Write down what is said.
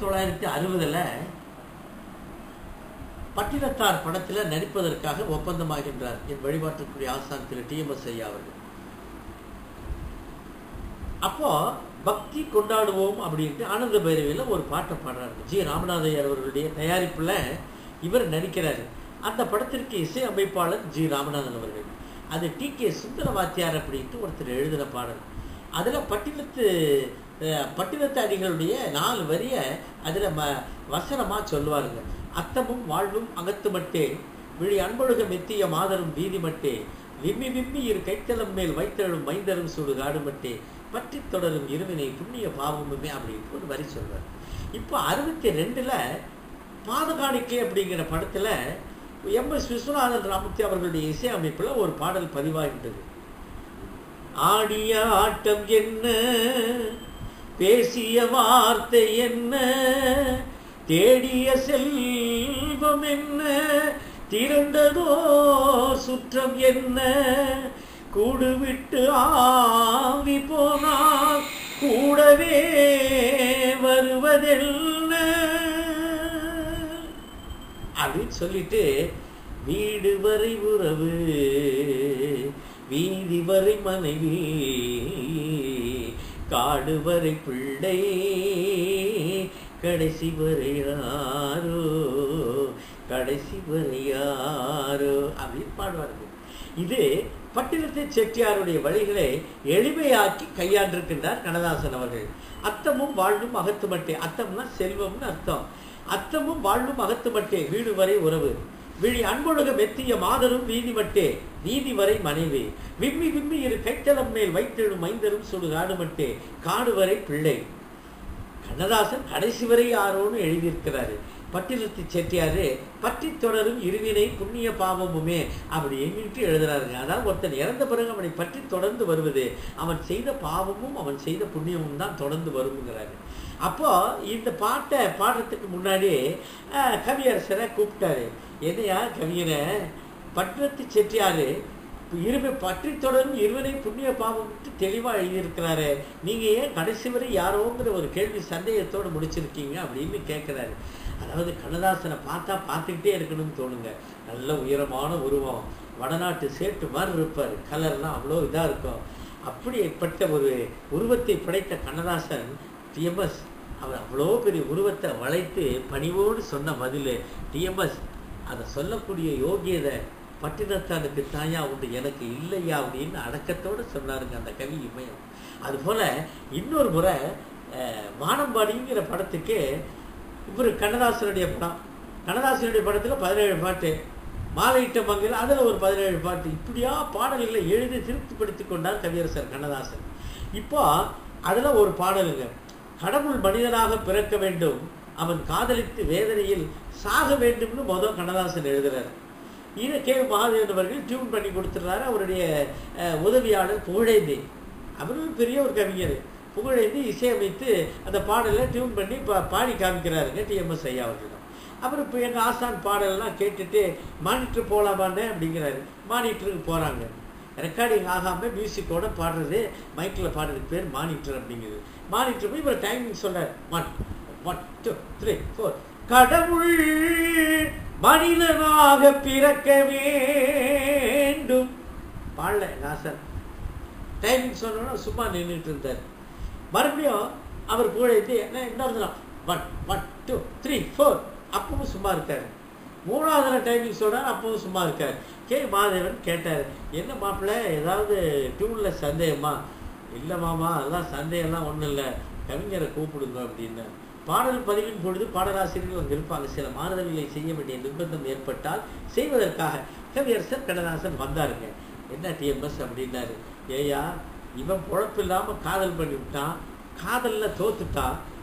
தொள்ளாயிரத்தி அறுபதுல பட்டினத்தார் படத்துல நடிப்பதற்காக ஒப்பந்தமாகின்றார் என் வழிபாட்டுக்குரிய ஆசான் திரு டிஎம்எஸ் ஐயா அவர்கள் அப்போ பக்தி கொண்டாடுவோம் அப்படின்ட்டு ஆனந்த பைரவியில் ஒரு பாட்டை பாடுறாரு ஜி ராமநாதையர் அவர்களுடைய தயாரிப்புல இவர் நடிக்கிறாரு அந்த படத்திற்கு இசை அமைப்பாளர் ஜி ராமநாதன் அவர்கள் அது டி கே சுந்தர வாத்தியார் அப்படின்ட்டு ஒருத்தர் எழுதின பாடல் அதுல பட்டினத்து அஹ், பட்டினத்து அடிகளுடைய நாலு வரிய அதுல ம வசனமா சொல்லுவாருங்க அத்தமும் வாழ்வும் அகத்து மட்டே விழி அன்பொழுக மெத்திய மாதரும் வீதி மட்டே விம்மி விம்மி இரு கைத்தலம் மேல் வைத்தழும் மைந்தரும் சுடு காடு மட்டே பற்றி தொடரும் இருவினை புண்ணிய பாவமுமே அப்படின்னு ஒரு வரி சொல்றார் இப்போ அறுபத்தி ரெண்டுல பாதகாணிக்கை அப்படிங்கிற படத்துல எம் எஸ் விஸ்வநாதன் ராமூர்த்தி அவர்களுடைய இசை அமைப்புல ஒரு பாடல் பதிவாகின்றது ஆடிய ஆட்டம் என்ன பேசிய வார்த்தை என்ன தேடிய செல்வம் என்ன திரண்டதோ சுற்றம் என்ன கூடு விட்டு ஆவி போனால் கூடவே வருவதென்ன அப்படின்னு சொல்லிட்டு வீடு வரை உறவு வீதி வரை மனைவி காடு வரை பிள்ளை கடைசி வரை யாரோ கடைசி வரை யாரோ அப்படின்னு பாடுவார்கள் இது பட்டினத்தை செட்டியாருடைய வழிகளை எளிமையாக்கி கையாண்டிருக்கின்றார் கண்ணதாசன் அவர்கள் அத்தமும் வாழ்வும் அகத்துமட்டே அத்தம்னா செல்வம்னு அர்த்தம் அத்தமும் வாழ்வும் அகத்துமட்டே வீடு வரை உறவு விழி அன்பொழுக மெத்திய மாதரும் வீதி மட்டே நீதி வரை மனைவி விம்மி விம்மி இரு கைத்தலம் மேல் வைத்தெழும் மைந்தரும் சுடு காடு மட்டே காடு வரை பிள்ளை கண்ணதாசன் கடைசி வரை யாரோன்னு எழுதியிருக்கிறாரு பட்டினத்து செட்டியாரு பற்றி தொடரும் இருவினை புண்ணிய பாவமுமே அப்படி எண்ணிட்டு எழுதுறாருங்க அதாவது ஒருத்தன் இறந்த பிறகு அவனை பற்றி தொடர்ந்து வருவது அவன் செய்த பாவமும் அவன் செய்த புண்ணியமும் தான் தொடர்ந்து வருங்கிறாரு அப்போ இந்த பாட்டை பாடுறதுக்கு முன்னாடி அஹ், கவியரசரை கூப்பிட்டாரு என்னையா கவிஞரை பட்டினத்து செட்டியாரு இருமை பற்றி தொடரும் இருவரை புண்ணிய பாவம் தெளிவாக எழுதியிருக்கிறாரு நீங்கள் ஏன் கடைசி வரை யாரோங்கிற ஒரு கேள்வி சந்தேகத்தோடு முடிச்சிருக்கீங்க அப்படின்னு கேட்குறாரு அதாவது கண்ணதாசனை பார்த்தா பார்த்துக்கிட்டே இருக்கணும்னு தோணுங்க நல்ல உயரமான உருவம் வடநாட்டு சேட்டு மாதிரி இருப்பார் கலர்லாம் அவ்வளோ இதாக இருக்கும் அப்படிப்பட்ட ஒரு உருவத்தை படைத்த கண்ணதாசன் டிஎம்எஸ் அவர் அவ்வளோ பெரிய உருவத்தை வளைத்து பணிவோடு சொன்ன பதில் டிஎம்எஸ் அதை சொல்லக்கூடிய யோகியதை பட்டினத்தானுக்கு தாயா உண்டு எனக்கு இல்லையா அப்படின்னு அடக்கத்தோடு சொன்னாருங்க அந்த கவி இமயம் அதுபோல் இன்னொரு முறை அஹ், வானம்பாடிங்கிற படத்துக்கு இவர் கண்ணதாசனுடைய படம் கண்ணதாசனுடைய படத்தில் பதினேழு பாட்டு மாலையிட்ட மங்கையில் அதில் ஒரு பதினேழு பாட்டு இப்படியா பாடல்களை எழுதி திருப்திப்படுத்தி கொண்டார் கவியரசர் கண்ணதாசன் இப்போ அதில் ஒரு பாடலுங்க கடவுள் மனிதனாக பிறக்க வேண்டும் அவன் காதலித்து வேதனையில் சாக வேண்டும்னு மொதல் கண்ணதாசன் எழுதுறாரு இதை கே மகாதேவன் அவர்கள் டியூன் பண்ணி கொடுத்துட்றாரு அவருடைய அஹ், உதவியாளர் புகழேந்தி அவரும் பெரிய ஒரு கவிஞர் புகழேந்தி இசையமைத்து அந்த பாடலை டியூன் பண்ணி பா பாடி காமிக்கிறாருங்க டிஎம்எஸ் ஐயா அவர்களிடம் அப்புறம் இப்போ எங்கள் ஆசான் பாடலெல்லாம் கேட்டுட்டு மானிட்டர் போகலாமான்னு அப்படிங்கிறாரு மானிட்டருக்கு போகிறாங்க ரெக்கார்டிங் ஆகாமல் மியூசிக்கோட பாடுறது மைக்கில் பாடுறதுக்கு பேர் மானிட்டர் அப்படிங்கிறது மானிட்டர் போய் இவர் டைமிங் சொல்கிறார் one one two three four கடவுள் மனிதனாக பிறக்க வேண்டும் பாடல நாசன் டைமிங் சொன்னோன்னா சும்மா நின்றுட்டு இருந்தார் மறுபடியும் அவர் கூட இருந்து என்ன இன்னொரு தரம் one one two three four அப்பவும் சும்மா இருக்காரு மூணாவது தடவை டைமிங் சொன்னார் அப்பவும் சும்மா இருக்கார் கே மாதேவன் கேட்டார் என்ன மாப்பிள்ளை ஏதாவது டியூனில் சந்தேகமா இல்லை மாமா அதெல்லாம் சந்தேகம்லாம் ஒன்றும் இல்லை கவிஞரை கூப்பிடுங்க அப்படின்னு பாடல் பதிவின் பொழுது பாடலாசிரியர்கள் அங்கே இருப்பாங்க சில மாறுதல்களை செய்ய வேண்டிய நிர்பந்தம் ஏற்பட்டால் செய்வதற்காக கவியரசர் கண்ணதாசன் வந்தாருங்க என்ன டிஎம்எஸ் அப்படின்னாரு ஏயா இவன் பொழப்பு இல்லாமல் காதல் பண்ணி விட்டான் காதலில் தோத்துட்டான்